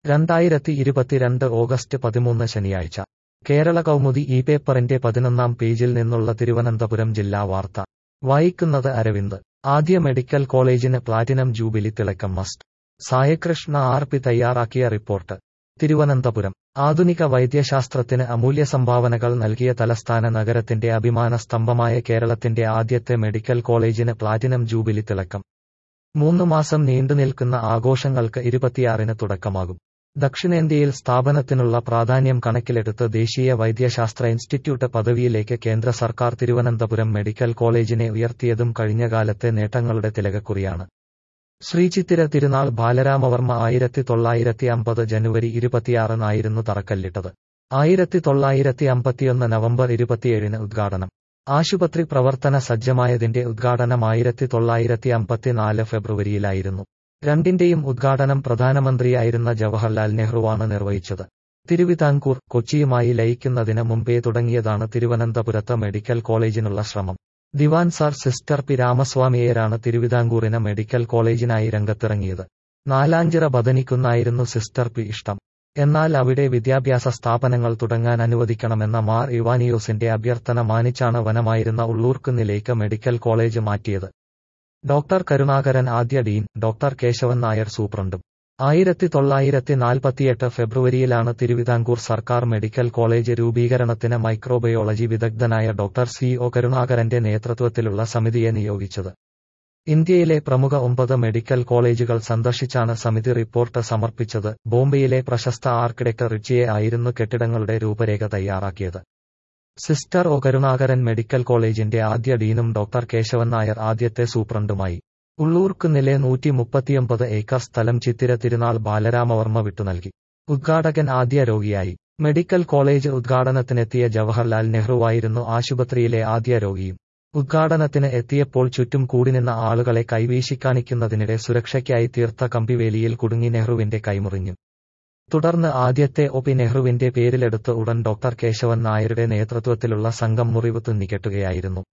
രണ്ടായിരത്തി ഇരുപത്തിരണ്ട് ഓഗസ്റ്റ് പതിമൂന്ന് ശനിയാഴ്ച കേരള കൗമുദി ഈ പേപ്പറിന്റെ പതിനൊന്നാം പേജിൽ നിന്നുള്ള തിരുവനന്തപുരം ജില്ലാ വാർത്ത വായിക്കുന്നത് അരവിന്ദ് ആദ്യ മെഡിക്കൽ കോളേജിന് പ്ലാറ്റിനം ജൂബിലി തിളക്കം മസ്റ്റ് സായകൃഷ്ണ ആർ പി തയ്യാറാക്കിയ റിപ്പോർട്ട് തിരുവനന്തപുരം ആധുനിക വൈദ്യശാസ്ത്രത്തിന് അമൂല്യ സംഭാവനകൾ നൽകിയ തലസ്ഥാന നഗരത്തിന്റെ അഭിമാന സ്തംഭമായ കേരളത്തിന്റെ ആദ്യത്തെ മെഡിക്കൽ കോളേജിന് പ്ലാറ്റിനം ജൂബിലി തിളക്കം മൂന്ന് മാസം നീണ്ടുനിൽക്കുന്ന ആഘോഷങ്ങൾക്ക് ഇരുപത്തിയാറിന് തുടക്കമാകും ദക്ഷിണേന്ത്യയിൽ സ്ഥാപനത്തിനുള്ള പ്രാധാന്യം കണക്കിലെടുത്ത് ദേശീയ വൈദ്യശാസ്ത്ര ഇൻസ്റ്റിറ്റ്യൂട്ട് പദവിയിലേക്ക് കേന്ദ്ര സർക്കാർ തിരുവനന്തപുരം മെഡിക്കൽ കോളേജിനെ ഉയർത്തിയതും കഴിഞ്ഞകാലത്തെ നേട്ടങ്ങളുടെ തിലകക്കുറിയാണ് ശ്രീചിത്തിര തിരുനാൾ ബാലരാമവർമ്മ ആയിരത്തി തൊള്ളായിരത്തി അമ്പത് ജനുവരി ഇരുപത്തിയാറിനായിരുന്നു തറക്കല്ലിട്ടത് ആയിരത്തി തൊള്ളായിരത്തി അമ്പത്തിയൊന്ന് നവംബർ ഇരുപത്തിയേഴിന് ഉദ്ഘാടനം ആശുപത്രി പ്രവർത്തന സജ്ജമായതിന്റെ ഉദ്ഘാടനം ആയിരത്തി തൊള്ളായിരത്തി അമ്പത്തിനാല് ഫെബ്രുവരിയിലായിരുന്നു രണ്ടിന്റെയും ഉദ്ഘാടനം പ്രധാനമന്ത്രിയായിരുന്ന ജവഹർലാൽ നെഹ്റുവാണ് നിർവഹിച്ചത് തിരുവിതാംകൂർ കൊച്ചിയുമായി ലയിക്കുന്നതിന് മുമ്പേ തുടങ്ങിയതാണ് തിരുവനന്തപുരത്ത് മെഡിക്കൽ കോളേജിനുള്ള ശ്രമം ദിവാൻ സാർ സിസ്റ്റർ പി രാമസ്വാമിയേരാണ് തിരുവിതാംകൂറിന് മെഡിക്കൽ കോളേജിനായി രംഗത്തിറങ്ങിയത് നാലാഞ്ചിറ ബദനിക്കുന്നായിരുന്നു സിസ്റ്റർ പി ഇഷ്ടം എന്നാൽ അവിടെ വിദ്യാഭ്യാസ സ്ഥാപനങ്ങൾ തുടങ്ങാൻ അനുവദിക്കണമെന്ന മാർ ഇവാനിയോസിന്റെ അഭ്യർത്ഥന മാനിച്ചാണ് വനമായിരുന്ന ഉള്ളൂർക്കുന്നിലേക്ക് മെഡിക്കൽ കോളേജ് മാറ്റിയത് ഡോക്ടർ കരുണാകരൻ ആദ്യ ഡീൻ ഡോക്ടർ കേശവൻ നായർ സൂപ്രണ്ടും ആയിരത്തി തൊള്ളായിരത്തി നാൽപ്പത്തിയെട്ട് ഫെബ്രുവരിയിലാണ് തിരുവിതാംകൂർ സർക്കാർ മെഡിക്കൽ കോളേജ് രൂപീകരണത്തിന് മൈക്രോബയോളജി വിദഗ്ധനായ ഡോക്ടർ സി ഒ കരുണാകരന്റെ നേതൃത്വത്തിലുള്ള സമിതിയെ നിയോഗിച്ചത് ഇന്ത്യയിലെ പ്രമുഖ ഒമ്പത് മെഡിക്കൽ കോളേജുകൾ സന്ദർശിച്ചാണ് സമിതി റിപ്പോർട്ട് സമർപ്പിച്ചത് ബോംബെയിലെ പ്രശസ്ത ആർക്കിടെക്ടർ റിച്ചിയെ ആയിരുന്നു കെട്ടിടങ്ങളുടെ രൂപരേഖ തയ്യാറാക്കിയത് സിസ്റ്റർ ഒ കരുണാകരൻ മെഡിക്കൽ കോളേജിന്റെ ആദ്യ ഡീനും ഡോക്ടർ കേശവൻ നായർ ആദ്യത്തെ സൂപ്രണ്ടുമായി ഉള്ളൂർക്കുന്നിലെ നൂറ്റി മുപ്പത്തിയൊമ്പത് ഏക്കർ സ്ഥലം ചിത്തിര തിരുനാൾ ബാലരാമവർമ്മ വിട്ടുനൽകി ഉദ്ഘാടകൻ ആദ്യ രോഗിയായി മെഡിക്കൽ കോളേജ് ഉദ്ഘാടനത്തിനെത്തിയ ജവഹർലാൽ നെഹ്റുവായിരുന്നു ആശുപത്രിയിലെ ആദ്യ രോഗിയും ഉദ്ഘാടനത്തിന് എത്തിയപ്പോൾ ചുറ്റും കൂടിനിന്ന ആളുകളെ കൈവീശിക്കാണിക്കുന്നതിനിടെ സുരക്ഷയ്ക്കായി തീർത്ത കമ്പിവേലിയിൽ കുടുങ്ങി നെഹ്റുവിന്റെ കൈമുറിഞ്ഞു തുടർന്ന് ആദ്യത്തെ ഒ പി നെഹ്റുവിന്റെ പേരിലെടുത്ത് ഉടൻ ഡോക്ടർ കേശവൻ നായരുടെ നേതൃത്വത്തിലുള്ള സംഘം മുറിവ് തുന്നിക്കെട്ടുകയായിരുന്നു